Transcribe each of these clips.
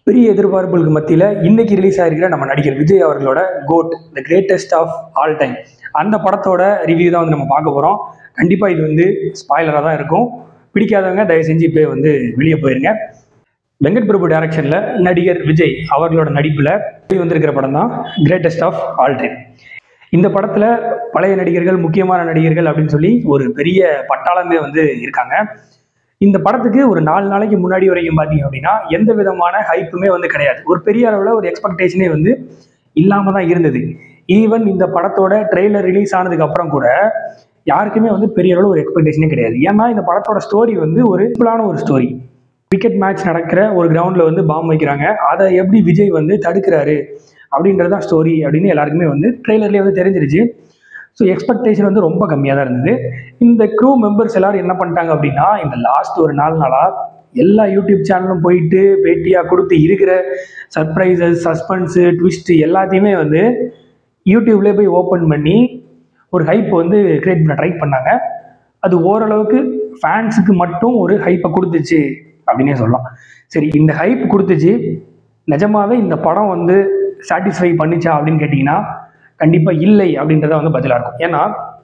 பெரிய எதிர்பார்ப்புகளுக்கு மத்தியில் இன்னைக்கு ரிலீஸ் ஆகிருக்கிற நம்ம நடிகர் விஜய் அவர்களோட GOAT the greatest of all time அந்த படத்தோட ரிவ்யூ தான் வந்து நம்ம பார்க்க போகிறோம் கண்டிப்பாக இது வந்து ஸ்பாய்லராக தான் இருக்கும் பிடிக்காதவங்க தயவு செஞ்சு இப்போ வந்து வெளியே போயிருங்க வெங்கட் பிரபு டைரக்ஷனில் நடிகர் விஜய் அவர்களோட நடிப்பில் வந்திருக்கிற படம் தான் கிரேட்டஸ்ட் ஆஃப் ஆல் டைம் இந்த படத்தில் பழைய நடிகர்கள் முக்கியமான நடிகர்கள் அப்படின்னு சொல்லி ஒரு பெரிய பட்டாளமே வந்து இருக்காங்க இந்த படத்துக்கு ஒரு நாலு நாளைக்கு முன்னாடி வரைக்கும் பார்த்தீங்க அப்படின்னா எந்த விதமான ஹைப்புமே வந்து கிடையாது ஒரு பெரிய அளவில் ஒரு எக்ஸ்பெக்டேஷனே வந்து இல்லாமல் தான் இருந்தது ஈவன் இந்த படத்தோட ட்ரெய்லர் ரிலீஸ் ஆனதுக்கு அப்புறம் கூட யாருக்குமே வந்து பெரிய அளவில் ஒரு எக்ஸ்பெக்டேஷனே கிடையாது ஏன்னா இந்த படத்தோட ஸ்டோரி வந்து ஒரு சிம்பிளான ஒரு ஸ்டோரி கிரிக்கெட் மேட்ச் நடக்கிற ஒரு கிரவுண்டில் வந்து பாம்பு வைக்கிறாங்க அதை எப்படி விஜய் வந்து தடுக்கிறாரு அப்படின்றது தான் ஸ்டோரி அப்படின்னு எல்லாருக்குமே வந்து ட்ரெய்லர்லேயே வந்து தெரிஞ்சிருச்சு ஸோ எக்ஸ்பெக்டேஷன் வந்து ரொம்ப கம்மியாக தான் இருந்தது இந்த க்ரூ மெம்பர்ஸ் எல்லாரும் என்ன பண்ணிட்டாங்க அப்படின்னா இந்த லாஸ்ட் ஒரு நாலு நாளாக எல்லா யூடியூப் சேனலும் போயிட்டு பேட்டியாக கொடுத்து இருக்கிற சர்ப்ரைசஸ் சஸ்பென்ஸு ட்விஸ்ட்டு எல்லாத்தையுமே வந்து யூடியூப்லேயே போய் ஓப்பன் பண்ணி ஒரு ஹைப் வந்து கிரியேட் பண்ண ட்ரை பண்ணாங்க அது ஓரளவுக்கு ஃபேன்ஸுக்கு மட்டும் ஒரு ஹைப்பை கொடுத்துச்சு அப்படின்னே சொல்லலாம் சரி இந்த ஹைப் கொடுத்துச்சு நிஜமாவே இந்த படம் வந்து சாட்டிஸ்ஃபை பண்ணிச்சா அப்படின்னு கேட்டிங்கன்னா கண்டிப்பாக இல்லை அப்படின்றத வந்து பதிலாக இருக்கும் ஏன்னா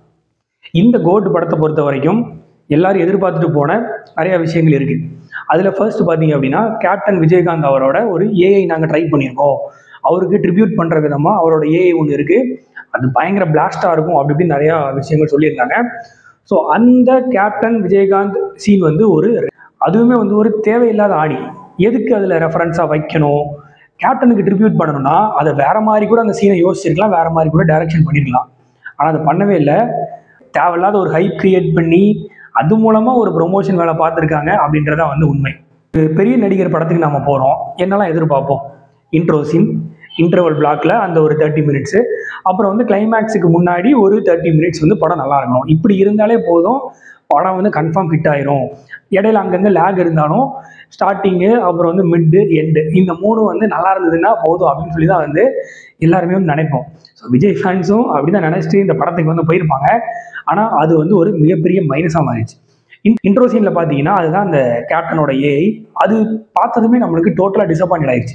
இந்த கோட் படத்தை பொறுத்த வரைக்கும் எல்லாரும் எதிர்பார்த்துட்டு போன நிறைய விஷயங்கள் இருக்குது அதில் ஃபர்ஸ்ட் பார்த்தீங்க அப்படின்னா கேப்டன் விஜயகாந்த் அவரோட ஒரு ஏஐ நாங்கள் ட்ரை பண்ணியிருக்கோம் அவருக்கு ட்ரிபியூட் பண்ணுற விதமாக அவரோட ஏஐ ஒன்று இருக்குது அது பயங்கர பிளாஸ்டாக இருக்கும் அப்படி இப்படின்னு நிறையா விஷயங்கள் சொல்லியிருந்தாங்க ஸோ அந்த கேப்டன் விஜயகாந்த் சீன் வந்து ஒரு அதுவுமே வந்து ஒரு தேவையில்லாத ஆணி எதுக்கு அதில் ரெஃபரன்ஸாக வைக்கணும் கேப்டனுக்கு ட்ரிபியூட் பண்ணணும்னா அதை வேற மாதிரி கூட அந்த சீனை யோசிச்சிருக்கலாம் வேற மாதிரி கூட டைரக்ஷன் பண்ணியிருக்கலாம் ஆனால் அதை பண்ணவே இல்லை தேவையில்லாத ஒரு ஹைப் கிரியேட் பண்ணி அது மூலமாக ஒரு ப்ரொமோஷன் வேலை பார்த்துருக்காங்க அப்படின்றதா வந்து உண்மை ஒரு பெரிய நடிகர் படத்துக்கு நம்ம போகிறோம் என்னெல்லாம் எதிர்பார்ப்போம் இன்ட்ரோ சீன் இன்டர்வல் பிளாக்ல அந்த ஒரு தேர்ட்டி மினிட்ஸு அப்புறம் வந்து கிளைமேக்ஸுக்கு முன்னாடி ஒரு தேர்ட்டி மினிட்ஸ் வந்து படம் நல்லா இருக்கணும் இப்படி இருந்தாலே போதும் படம் வந்து கன்ஃபார்ம் ஹிட் ஆயிரும் இடையில அங்கங்கே லேக் இருந்தாலும் ஸ்டார்டிங்கு அப்புறம் வந்து மிட்டு எண்டு இந்த மூணு வந்து நல்லா இருந்ததுன்னா போதும் அப்படின்னு சொல்லி தான் வந்து எல்லாருமே வந்து நினைப்போம் ஸோ விஜய் ஃபேன்ஸும் அப்படி தான் நினச்சிட்டு இந்த படத்துக்கு வந்து போயிருப்பாங்க ஆனால் அது வந்து ஒரு மிகப்பெரிய மைனஸாக மாறிடுச்சு இன் இன்ட்ரோ சீனில் பார்த்தீங்கன்னா அதுதான் அந்த கேப்டனோட ஏஐ அது பார்த்ததுமே நம்மளுக்கு டோட்டலாக டிசப்பாயின்ட் ஆயிடுச்சு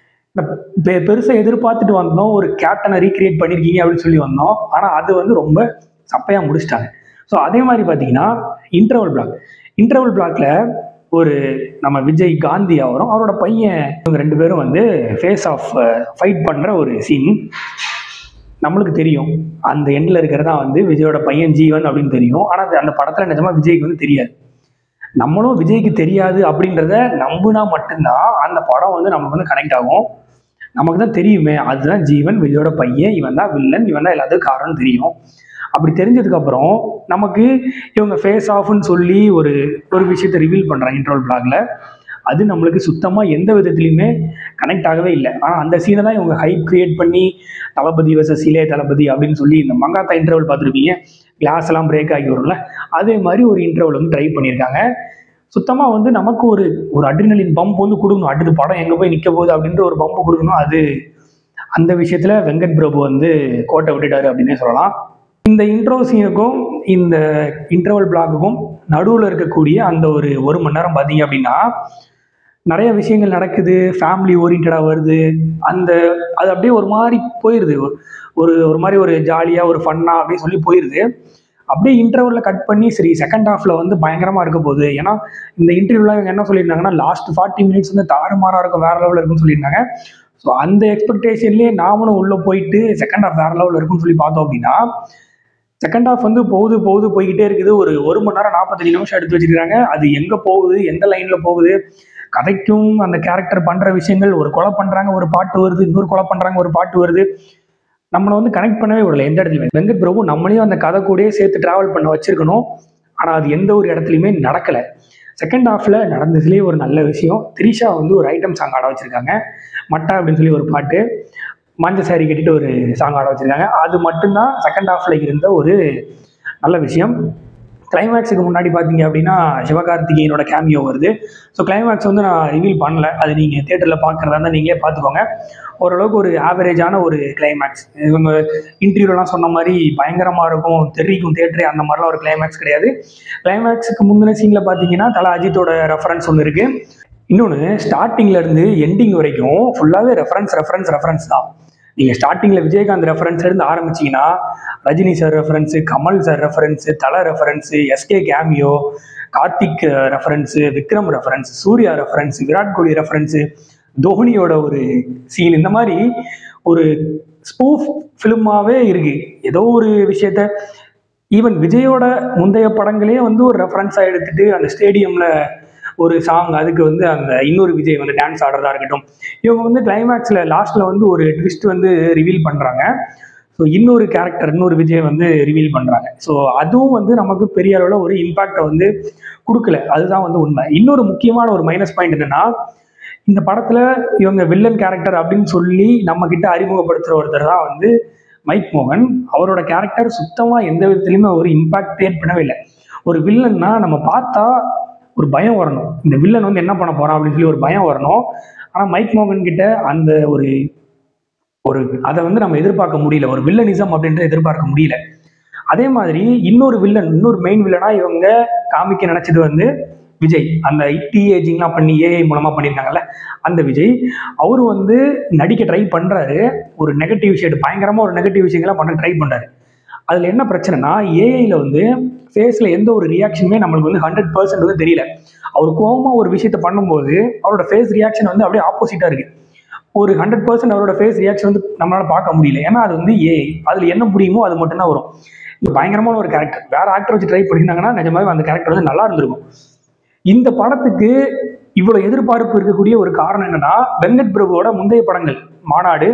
பெ பெருசாக எதிர்பார்த்துட்டு வந்தோம் ஒரு கேப்டனை ரீக்ரியேட் பண்ணியிருக்கீங்க அப்படின்னு சொல்லி வந்தோம் ஆனால் அது வந்து ரொம்ப சப்பையாக முடிச்சிட்டாங்க ஸோ அதே மாதிரி பார்த்தீங்கன்னா இன்டர்வல் பிளாக் இன்டர்வல் பிளாக்ல ஒரு நம்ம விஜய் காந்தி அவரும் அவரோட பையன் இவங்க ரெண்டு பேரும் வந்து ஃபேஸ் ஆஃப் ஃபைட் பண்ணுற ஒரு சீன் நம்மளுக்கு தெரியும் அந்த எண்டில் இருக்கிறதா வந்து விஜயோட பையன் ஜீவன் அப்படின்னு தெரியும் ஆனால் அது அந்த படத்தில் நிஜமாக விஜய்க்கு வந்து தெரியாது நம்மளும் விஜய்க்கு தெரியாது அப்படின்றத நம்புனா மட்டும்தான் அந்த படம் வந்து நமக்கு வந்து கனெக்ட் ஆகும் நமக்கு தான் தெரியுமே அதுதான் ஜீவன் விஜயோட பையன் இவன் தான் வில்லன் இவன் தான் எல்லாத்துக்கும் காரணம் தெரியும் அப்படி தெரிஞ்சதுக்கப்புறம் நமக்கு இவங்க ஃபேஸ் ஆஃப்னு சொல்லி ஒரு ஒரு விஷயத்தை ரிவீல் பண்ணுறாங்க இன்ட்ரோல் பிளாக்ல அது நம்மளுக்கு சுத்தமாக எந்த விதத்துலையுமே கனெக்ட் ஆகவே இல்லை ஆனால் அந்த சீனை தான் இவங்க ஹைப் கிரியேட் பண்ணி தளபதி வசஸ் இளைய தளபதி அப்படின்னு சொல்லி இந்த மங்காத்தா இன்டர்வல் பார்த்துருப்பீங்க கிளாஸ் எல்லாம் பிரேக் ஆகி வரும்ல அதே மாதிரி ஒரு இன்டர்வல் வந்து ட்ரை பண்ணியிருக்காங்க சுத்தமாக வந்து நமக்கு ஒரு ஒரு அட்ரினலின் பம்ப் வந்து கொடுக்கணும் அடுத்த படம் எங்கே போய் நிற்க போகுது அப்படின்ற ஒரு பம்ப் கொடுக்கணும் அது அந்த விஷயத்தில் வெங்கட் பிரபு வந்து கோட்டை விட்டுட்டாரு அப்படின்னே சொல்லலாம் இந்த இன்ட்ரோ சீனுக்கும் இந்த இன்டர்வல் பிளாக்குக்கும் நடுவில் இருக்கக்கூடிய அந்த ஒரு ஒரு மணி நேரம் பார்த்தீங்க அப்படின்னா நிறைய விஷயங்கள் நடக்குது ஃபேமிலி ஓரியன்டாக வருது அந்த அது அப்படியே ஒரு மாதிரி போயிடுது ஒரு ஒரு மாதிரி ஒரு ஜாலியாக ஒரு ஃபன்னாக அப்படின்னு சொல்லி போயிடுது அப்படியே இன்டர்வலில் கட் பண்ணி சரி செகண்ட் ஹாஃபில் வந்து பயங்கரமாக இருக்க போகுது ஏன்னா இந்த இன்டர்வியூவில் இவங்க என்ன சொல்லியிருந்தாங்கன்னா லாஸ்ட் ஃபார்ட்டி மினிட்ஸ் வந்து தாறுமாறாக இருக்கும் வேறு லெவலில் இருக்குன்னு சொல்லியிருந்தாங்க ஸோ அந்த எக்ஸ்பெக்டேஷன்லேயே நாமளும் உள்ளே போயிட்டு செகண்ட் ஹாஃப் வேறு லெவலில் இருக்குன்னு சொல்லி பார்த்தோம் அப்படின்னா செகண்ட் ஹாஃப் வந்து போகுது போகுது போய்கிட்டே இருக்குது ஒரு ஒரு மணி நேரம் நாற்பத்தஞ்சு நிமிஷம் எடுத்து வச்சிருக்காங்க அது எங்கே போகுது எந்த லைனில் போகுது கதைக்கும் அந்த கேரக்டர் பண்ணுற விஷயங்கள் ஒரு கொலை பண்ணுறாங்க ஒரு பாட்டு வருது இன்னொரு கொலை பண்ணுறாங்க ஒரு பாட்டு வருது நம்மளை வந்து கனெக்ட் பண்ணவே விடல எந்த இடத்துலையுமே வெங்கட் பிரபு நம்மளையும் அந்த கதை கூடயே சேர்த்து ட்ராவல் பண்ண வச்சிருக்கணும் ஆனால் அது எந்த ஒரு இடத்துலையுமே நடக்கலை செகண்ட் ஹாஃபில் நடந்ததுலேயே ஒரு நல்ல விஷயம் த்ரிஷா வந்து ஒரு ஐட்டம் சாங் ஆட வச்சுருக்காங்க மட்டா அப்படின்னு சொல்லி ஒரு பாட்டு மஞ்ச சாரி கட்டிட்டு ஒரு சாங் ஆட வச்சுருக்காங்க அது மட்டும்தான் செகண்ட் ஹாஃபில் இருந்த ஒரு நல்ல விஷயம் கிளைமேக்ஸுக்கு முன்னாடி பார்த்தீங்க அப்படின்னா சிவகார்த்திகேயனோட கேமியோ வருது ஸோ கிளைமேக்ஸ் வந்து நான் ரிவீல் பண்ணல அது நீங்கள் தேட்டரில் பார்க்குறதா இருந்தால் நீங்களே பார்த்துக்கோங்க ஓரளவுக்கு ஒரு ஆவரேஜான ஒரு கிளைமேக்ஸ் இவங்க இன்டர்வியூலாம் சொன்ன மாதிரி பயங்கரமாக இருக்கும் தெரிக்கும் தேட்டரே அந்த மாதிரிலாம் ஒரு கிளைமேக்ஸ் கிடையாது கிளைமேக்ஸுக்கு முந்தின சீனில் பார்த்தீங்கன்னா தலை அஜித்தோட ரெஃபரன்ஸ் ஒன்று இருக்குது இன்னொன்று ஸ்டார்டிங்ல இருந்து எண்டிங் வரைக்கும் ஃபுல்லாகவே ரெஃபரன்ஸ் ரெஃபரன்ஸ் ரெஃபரன்ஸ் தான் நீங்கள் ஸ்டார்டிங்கில் விஜயகாந்த் ரெஃபரன்ஸ்ல இருந்து ஆரம்பிச்சீங்கன்னா Rajini sir reference Kamal sir reference Thala reference SK cameo Karthik reference Vikram reference Suriya reference Virat Kohli reference தோனியோட ஒரு சீன் இந்த மாதிரி ஒரு ஸ்பூஃப் ஃபிலிமாவே இருக்கு ஏதோ ஒரு விஷயத்த ஈவன் விஜயோட முந்தைய படங்களே வந்து ஒரு ரெஃபரன்ஸாக எடுத்துட்டு அந்த ஸ்டேடியமில் ஒரு சாங் அதுக்கு வந்து அந்த இன்னொரு விஜய் வந்து டான்ஸ் ஆடுறதா இருக்கட்டும் இவங்க வந்து கிளைமேக்ஸில் லாஸ்ட்டில் வந்து ஒரு ட்விஸ்ட் வந்து ரிவீல் பண்ணுறாங்க ஸோ இன்னொரு கேரக்டர் இன்னொரு விஜய் வந்து ரிவீல் பண்ணுறாங்க ஸோ அதுவும் வந்து நமக்கு பெரிய அளவில் ஒரு இம்பாக்டை வந்து கொடுக்கல அதுதான் வந்து உண்மை இன்னொரு முக்கியமான ஒரு மைனஸ் பாயிண்ட் என்னன்னா இந்த படத்தில் இவங்க வில்லன் கேரக்டர் அப்படின்னு சொல்லி நம்ம கிட்ட அறிமுகப்படுத்துகிற ஒருத்தர் தான் வந்து மைக் மோகன் அவரோட கேரக்டர் சுத்தமாக எந்த விதத்துலையுமே ஒரு இம்பாக்ட் கிரியேட் பண்ணவே இல்லை ஒரு வில்லன்னா நம்ம பார்த்தா ஒரு பயம் வரணும் இந்த வில்லன் வந்து என்ன பண்ண போறான் அப்படின்னு சொல்லி ஒரு பயம் வரணும் ஆனால் மைக் மோகன் கிட்ட அந்த ஒரு ஒரு அதை வந்து நம்ம எதிர்பார்க்க முடியல ஒரு வில்லனிசம் அப்படின்றத எதிர்பார்க்க முடியல அதே மாதிரி இன்னொரு வில்லன் இன்னொரு மெயின் வில்லனா இவங்க காமிக்க நினைச்சது வந்து விஜய் அந்த டி ஏஜிங்லாம் பண்ணி ஏஐ மூலமா பண்ணியிருக்காங்கல்ல அந்த விஜய் அவரு வந்து நடிக்க ட்ரை பண்றாரு ஒரு நெகட்டிவ் ஷேட் பயங்கரமா ஒரு நெகட்டிவ் விஷயங்கள்லாம் பண்ண ட்ரை பண்றாரு அதுல என்ன பிரச்சனைனா ஏஐல வந்து ஃபேஸ்ல எந்த ஒரு ரியாக்ஷனுமே நம்மளுக்கு வந்து ஹண்ட்ரட் பர்சன்ட் வந்து தெரியல அவர் கோவமா ஒரு விஷயத்த பண்ணும்போது அவரோட ஃபேஸ் ரியாக்ஷன் வந்து அப்படியே ஆப்போசிட்டா இருக்கு ஒரு ஹண்ட்ரட் பர்சன்ட் அவரோட ஃபேஸ் ரியாக்ஷன் வந்து நம்மளால பார்க்க முடியல ஏன்னா அது வந்து ஏஐ அதுல என்ன முடியுமோ அது மட்டும்தான் வரும் இது பயங்கரமான ஒரு கேரக்டர் வேற ஆக்டர் வச்சு ட்ரை பண்ணியிருந்தாங்கன்னா நிஜமாவே அந்த கேரக்டர் வந்து நல்லா இருந்திருக்கும் இந்த படத்துக்கு இவ்வளவு எதிர்பார்ப்பு இருக்கக்கூடிய ஒரு காரணம் என்னன்னா வெங்கட் பிரபுவோட முந்தைய படங்கள் மாநாடு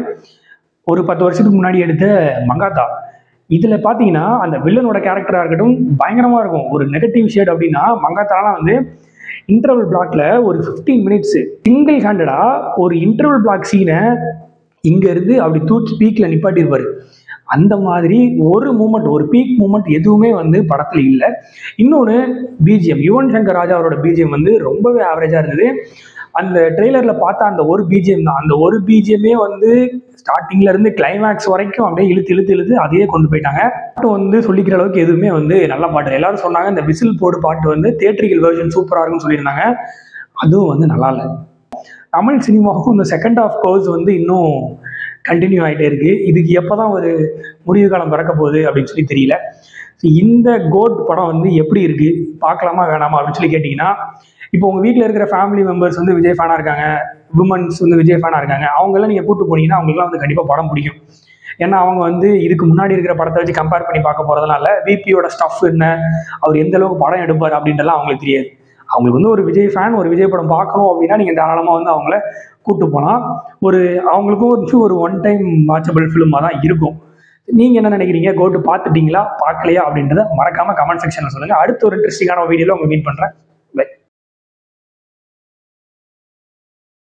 ஒரு பத்து வருஷத்துக்கு முன்னாடி எடுத்த மங்காத்தா இதுல பாத்தீங்கன்னா அந்த வில்லனோட கேரக்டரா இருக்கட்டும் பயங்கரமா இருக்கும் ஒரு நெகட்டிவ் ஷேட் அப்படின்னா மங்காத்தாலாம் வந்து இன்டர்வல் பிளாக்ல ஒரு 15 மினிட்ஸ் சிங்கிள் ஹேண்டடா ஒரு இன்டர்வல் பிளாக் சீனை இங்க இருந்து அப்படி தூக்கி பீக்ல நிப்பாட்டியிருப்பாரு அந்த மாதிரி ஒரு மூமெண்ட் ஒரு பீக் மூமெண்ட் எதுவுமே வந்து படத்துல இல்லை இன்னொன்று பிஜிஎம் யுவன் சங்கர் ராஜா அவரோட பிஜிஎம் வந்து ரொம்பவே ஆவரேஜா இருந்தது அந்த ட்ரெய்லர்ல பார்த்தா அந்த ஒரு பிஜிஎம் தான் அந்த ஒரு பிஜிஎம்மே வந்து ஸ்டார்டிங்ல இருந்து கிளைமேக்ஸ் வரைக்கும் அப்படியே இழுத்து இழுத்து இழுத்து அதையே கொண்டு போயிட்டாங்க பாட்டு வந்து சொல்லிக்கிற அளவுக்கு எதுவுமே வந்து நல்ல பாட்டு எல்லாரும் சொன்னாங்க இந்த விசில் போடு பாட்டு வந்து தியேட்ரிக்கல் வெர்ஷன் சூப்பரா இருக்கும்னு சொல்லியிருந்தாங்க அதுவும் வந்து நல்லா இல்லை தமிழ் சினிமாவுக்கும் இந்த செகண்ட் ஆஃப் கோர்ஸ் வந்து இன்னும் கண்டினியூ ஆகிட்டே இருக்கு இதுக்கு எப்போ தான் ஒரு முடிவு காலம் பிறக்க போகுது அப்படின்னு சொல்லி தெரியல So, இந்த கோட் படம் வந்து எப்படி இருக்கு பார்க்கலாமா வேணாமா அப்படின்னு சொல்லி கேட்டிங்கன்னா இப்போ உங்கள் வீட்டில் இருக்கிற ஃபேமிலி மெம்பர்ஸ் வந்து விஜய் ஃபேனாக இருக்காங்க விமன்ஸ் வந்து விஜய் ஃபேனாக இருக்காங்க அவங்கெல்லாம் நீங்கள் கூட்டு போனீங்கன்னா அவங்களுக்குலாம் வந்து கண்டிப்பாக படம் பிடிக்கும் ஏன்னா அவங்க வந்து இதுக்கு முன்னாடி இருக்கிற படத்தை வச்சு கம்பேர் பண்ணி பார்க்க போகிறதுனால விபியோட ஸ்டஃப் என்ன அவர் எந்த அளவுக்கு படம் எடுப்பார் அப்படின்றலாம் அவங்களுக்கு தெரியாது அவங்களுக்கு வந்து ஒரு விஜய் ஃபேன் ஒரு விஜய் படம் பார்க்கணும் அப்படின்னா நீங்கள் தாராளமாக வந்து அவங்கள கூட்டு போகலாம் ஒரு அவங்களுக்கும் வந்து ஒரு ஒன் டைம் வாட்சபிள் ஃபிலிமாக தான் இருக்கும் நீங்கள் என்ன நினைக்கிறீங்க கோட்டு பார்த்துட்டீங்களா பார்க்கலையா அப்படின்றத மறக்காம கமெண்ட் செக்ஷனில் சொல்லுங்கள் அடுத்த ஒரு இன்ட்ரெஸ்டிங்கான வீடியோவில் உங்க மீட் பண்ணுறேன்